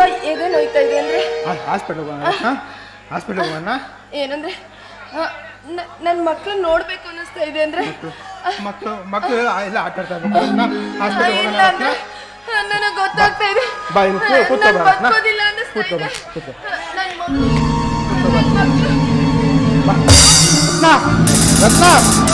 ತುಂಬಾ ಎದೆ ನೋಯ್ತಾ ಇದೆ ಅಂದ್ರೆ ಹಾಸ್ಪಿಟಲ್ ಹೋಗೋಣ ಹಾಸ್ಪಿಟಲ್ ಹೋಗೋಣ ಏನಂದ್ರೆ ಆ, ನ- ನನ್ ಮಕ್ಳನ್ನ ನೋಡ್ಬೇಕು ಅನ್ನಿಸ್ತಾ ಇದೆ ಅಂದ್ರೆ ಮಕ್ಕಳು ಮಕ್ಕಳು ಎಲ್ಲ ಆಟ ಆಡ್ತಾ ಇರ್ಬೇಕು ಹಾಸ್ಪಿಟಲ್ ಇಲ್ಲ ಹೋಗೋಣ ಅಂದ್ರೆ ನನಗೆ ಗೊತ್ತಾಗ್ತಾ ಇದೆ ಬಾ, ಇಲ್ಲಿ ಕೂ- ಕೂತ್ಕೋ ನಾನ್ ಬಾ, ರತ್ನ. ಬದುಕೋದಿಲ್ಲ ಅನ್ನಿಸ್ತಾ ಕೂತ್ಕೋ ಇದೆ ಬಾ, ಕೂತ್ಕೋ. ನನ್ ಮಕ್ಳು- ನನ್ ಮಕ್ಳು ರತ್ನ ರತ್ನ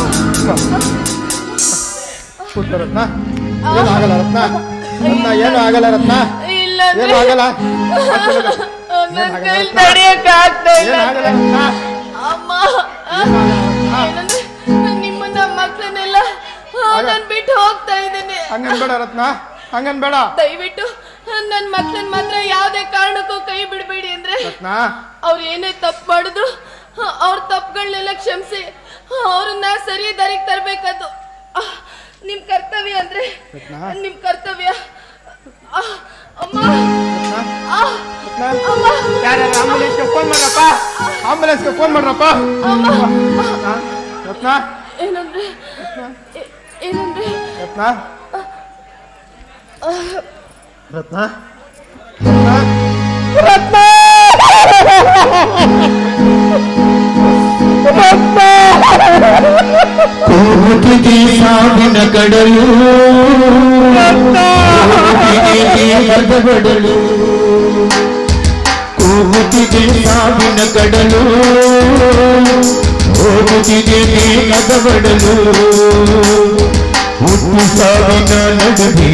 ಕೂತ್ಕೋ ರತ್ನ ಏನು ಆಗಲ್ಲ ರತ್ನ ರತ್ನ ಏನು ಆಗಲ್ಲ ರತ್ನ ಇಲ್ಲ ಏನು ಅಂದ್ರೆ ಆಗಲ್ಲ ಹಾಸ್ಪಿಟಲ್ ಹೋಗು. ನನ್ ಆಗಲ್ಲ ಕೈ ರತ್ನ? ತಡಿಯಕ್ ಆಗ್ತಾ ಇಲ್ಲ ಏನು ಆಗಲ್ಲ ರತ್ನ ಅಮ್ಮ ಏನು ಆಗಲ್ಲ ರತ್ನ ಏನಂದ್ರೆ ನಿಮ್ಮನ್ನ ಮಕ್ಳನ್ನೆಲ್ಲ ನಾನ್ ಬಿಟ್ಟು ಹೋಗ್ತಾ ಇದ್ದೇನೆ ಹಂಗನ್ ಬೇಡ ರತ್ನ ಹಂಗನ್ ಬೇಡ ದಯವಿಟ್ಟು ನನ್ ಮಕ್ಳನ್ ಮಾತ್ರ ಯಾವ್ದೇ ಕಾರಣಕ್ಕೂ ಕೈ ಬಿಡಬೇಡಿ ಅಂದ್ರೆ ರತ್ನ ಅವ್ರು ಏನೇ ತಪ್ಪು ಮಾಡಿದ್ರು ಅವ್ರ ತಪ್ಪುಗಳನ್ನೆಲ್ಲ ಕ್ಷಮಿಸಿ ಅವ್ರನ್ನ ಸರಿ ದಾರಿಗೆ ತರ್ಬೇಕದು ಆಹ್, ನಿಮ್ ಕರ್ತವ್ಯ ಅಂದ್ರೆ ರತ್ನ? ನಿಮ್ ಕರ್ತವ್ಯ ಆಹ್, ಅಮ್ಮ ರತ್ನ ಆಹ್, ರತ್ನ ಅಮ್ಮ ಯಾರ್ಯಾರು ಆಂಬುಲೆನ್ಸ್ಗೆ ಫೋನ್ ಮಾಡ್ರಪ್ಪ ಆಂಬುಲೆನ್ಸ್ಗೆ ಫೋನ್ ಮಾಡ್ರಪ್ಪ ರತ್ನ ರತ್ನ ಏನಂದ್ರೆ ಏ- ಏನಂದ್ರೆ ರತ್ನ ರತ್ನ ರತ್ನ ಕೋಟಿಗೆ ಸಾವಿನ ಕಡಲು ಕೋಟಿಗೆ ಬಡಲು ಕೂಗುತ್ತಿದೆ ಸಾವಿನ ಕಡಲು ಹೋಗುತ್ತಿದೆ ಮೇಘದ ಬಡಲು ಹುಟ್ಟು ಸಾವಿನ ನಡುವೆ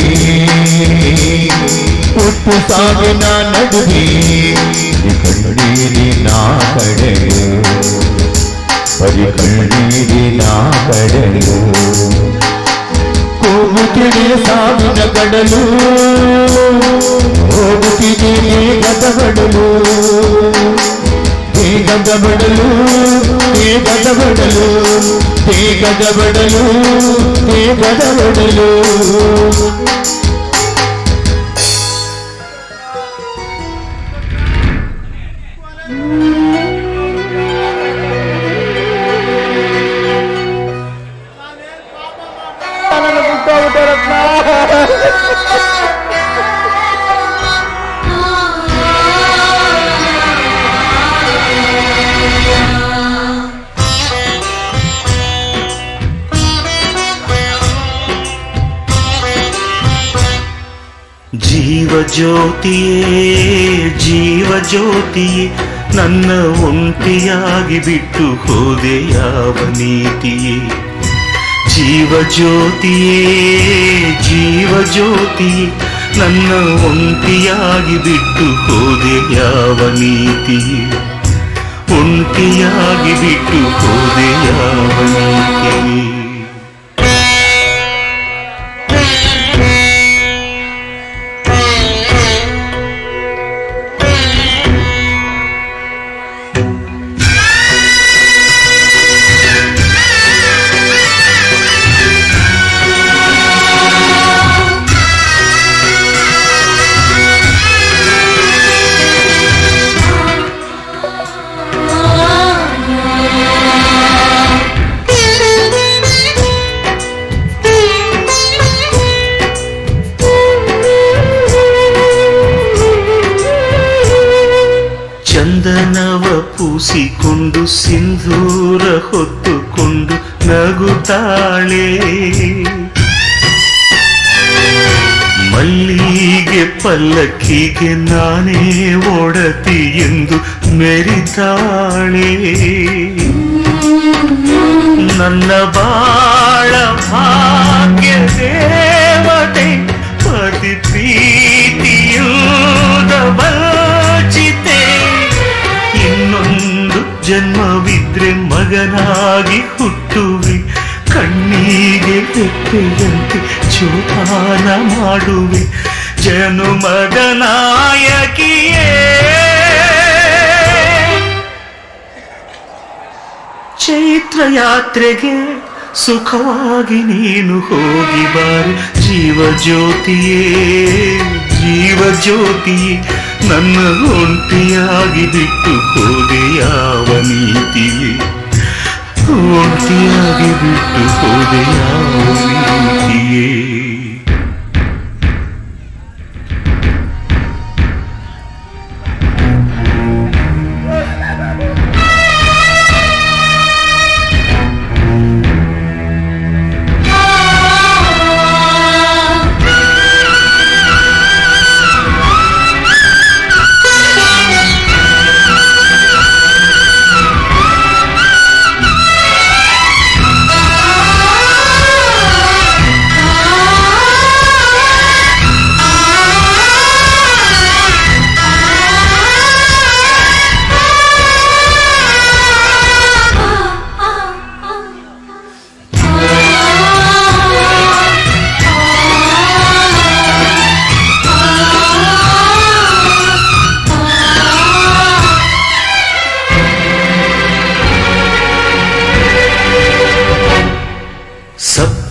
ಹುಟ್ಟು ಸಾವಿನ ನಡುವೆ ಕಣ್ಣೀರಿನ ಕಡಲು ಬರಿ ಕಣ್ಣೀರಿನ ಕಡಲು ಕೂಗುತ್ತಿದೆ ಸಾವಿನ ಕಡಲು ಹೋಗುತ್ತಿದೆ ಮೇಘದ ಬಡಲು ಬೇಗದ ಬಡಲು ಬೇಗದ ಬಡಲು ಬೇಗದ ಬಡಲು ಬೇಗದ ಬಡಲು ನನ್ನ ಬಿಟ್ಟೋಗ್ಬಿಟ್ಟೆ ರತ್ನ ಜೀವ ಜ್ಯೋತಿಯೇ ಜೀವ ಜ್ಯೋತಿಯೇ ನನ್ನ ಒಂಟಿಯಾಗಿ ಬಿಟ್ಟು ಹೋದೆ ಯಾವ ನೀತಿಯೇ ಜೀವ ಜ್ಯೋತಿಯೇ ಜೀವ ಜ್ಯೋತಿಯೇ ನನ್ನ ಒಂಟಿಯಾಗಿ ಬಿಟ್ಟು ಹೋದೆ ಯಾವ ನೀತಿಯೇ ಒಂಟಿಯಾಗಿ ಬಿಟ್ಟು ಹೋದೆ ಯಾವ ನೀತಿಯೇ ಚಂದನವ ಪೂಸಿಕೊಂಡು ಸಿಂಧೂರ ಹೊತ್ತುಕೊಂಡು ನಗುತ್ತಾಳೆ ಮಲ್ಲಿಗೆ ಪಲ್ಲಕ್ಕಿಗೆ ನಾನೇ ಒಡತಿ ಎಂದು ಮೆರಿತಾಳೆ ನನ್ನ ಬಾಳ ಭಾಗ್ಯ ದೇವತೆ ಪತಿ ಪ್ರೀತಿಯೂದ ವಂಚಿತೆ ಇನ್ನೊಂದು ಜನ್ಮವಿದ್ರೆ ಮಗನಾಗಿ ಹುಟ್ಟುವೆ ಕಣ್ಣಿಗೆ ತೆಪ್ಪೆಯಂತೆ ಜೋಪಾನ ಮಾಡುವೆ ಜನುಮದ ನಾಯಕಿಯೇ ಚೈತ್ರ ಯಾತ್ರೆಗೆ ಸುಖವಾಗಿ ನೀನು ಹೋಗಿ ಬಾರು ಜೀವ ಜ್ಯೋತಿಯೇ ಜೀವ ಜ್ಯೋತಿಯೇ ನನ್ನ ಒಂಟಿಯಾಗಿ ಬಿಟ್ಟು ಹೋದೆ ಯಾವ ನೀತಿಯೇ ಒಂಟಿಯಾಗಿ ಬಿಟ್ಟು ಹೋದೆ ಯಾವ ನೀತಿಯೇ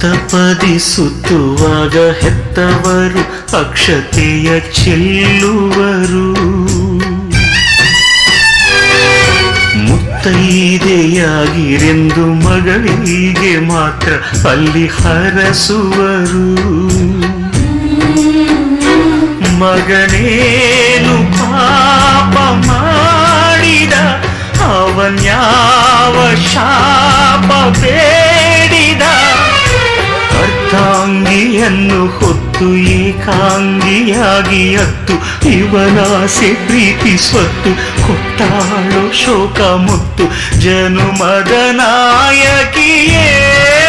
ಸಪ್ತಪದಿ ಸುತ್ತುವಾಗ ಹೆತ್ತವರು ಅಕ್ಷತೆಯ ಚೆಲ್ಲುವರು ಮುತ್ತೈದೆಯಾಗಿರೆಂದು ಮಗಳಿಗೆ ಮಾತ್ರ ಅಲ್ಲಿ ಹರಸುವರು ಮಗನೇನು ಪಾಪ ಮಾಡಿದ ಅವನ್ಯಾವ ಶಾಪ ಬೇಡಿದ ಅರ್ಧಾಂಗಿಯನ್ನು ಹೊತ್ತು ಏಕಾಂಗಿಯಾಗಿ ಅತ್ತು ಇವನಾಸೆ ಪ್ರೀತಿ ಸ್ವತ್ತು ಕೊಟ್ಟಾಳು ಶೋಕ ಮುತ್ತು ಜನುಮದ ನಾಯಕಿಯೇ